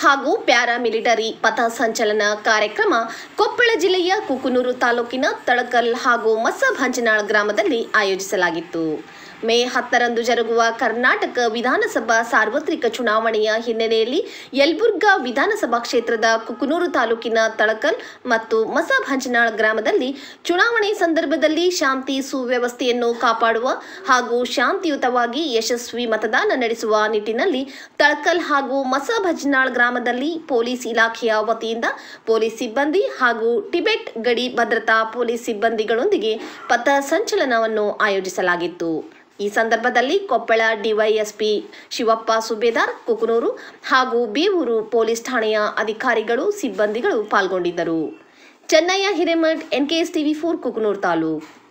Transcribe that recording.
ಹಾಗೂ ಪ್ಯಾರಾಮಿಲಿಟರಿ ಪಥಸಂಚಲನ ಕಾರ್ಯಕ್ರಮ ಕೊಪ್ಪಳ ಜಿಲ್ಲೆಯ ಕುಕನೂರು ತಾಲೂಕಿನ ತಳಕಲ್ ಹಾಗೂ ಮಸಭಂಜನಾಳ್ ಗ್ರಾಮದಲ್ಲಿ ಆಯೋಜಿಸಲಾಗಿತ್ತು ಮೇ ಹತ್ತರಂದು ಜರುಗುವ ಕರ್ನಾಟಕ ವಿಧಾನಸಭಾ ಸಾರ್ವತ್ರಿಕ ಚುನಾವಣೆಯ ಹಿನ್ನೆಲೆಯಲ್ಲಿ ಯಲಬುರ್ಗಾ ವಿಧಾನಸಭಾ ಕ್ಷೇತ್ರದ ಕುಕನೂರು ತಾಲೂಕಿನ ತಳಕಲ್ ಮತ್ತು ಮಸಭಂಜನಾಳ್ ಗ್ರಾಮದಲ್ಲಿ ಚುನಾವಣೆ ಸಂದರ್ಭದಲ್ಲಿ ಶಾಂತಿ ಸುವ್ಯವಸ್ಥೆಯನ್ನು ಕಾಪಾಡುವ ಹಾಗೂ ಶಾಂತಿಯುತವಾಗಿ ಯಶಸ್ವಿ ಮತದಾನ ನಡೆಸುವ ನಿಟ್ಟಿನಲ್ಲಿ ತಳಕಲ್ ಹಾಗೂ ಮಸಭಂಜನಾಳ್ ಗ್ರಾಮದಲ್ಲಿ ಪೊಲೀಸ್ ಇಲಾಖೆಯ ವತಿಯಿಂದ ಪೊಲೀಸ್ ಸಿಬ್ಬಂದಿ ಹಾಗೂ ಟಿಬೆಟ್ ಗಡಿ ಭದ್ರತಾ ಪೊಲೀಸ್ ಸಿಬ್ಬಂದಿಗಳೊಂದಿಗೆ ಪಥ ಸಂಚಲನವನ್ನು ಆಯೋಜಿಸಲಾಗಿತ್ತು ಈ ಸಂದರ್ಭದಲ್ಲಿ ಕೊಪ್ಪಳ ಡಿವೈಎಸ್ಪಿ ಶಿವಪ್ಪ ಸುಬೇದಾರ್ ಕುಕನೂರು ಹಾಗೂ ಬೇವೂರು ಪೊಲೀಸ್ ಠಾಣೆಯ ಅಧಿಕಾರಿಗಳು ಸಿಬ್ಬಂದಿಗಳು ಪಾಲ್ಗೊಂಡಿದ್ದರು Chennaiah Hiremath NKS TV four Kukanur taluk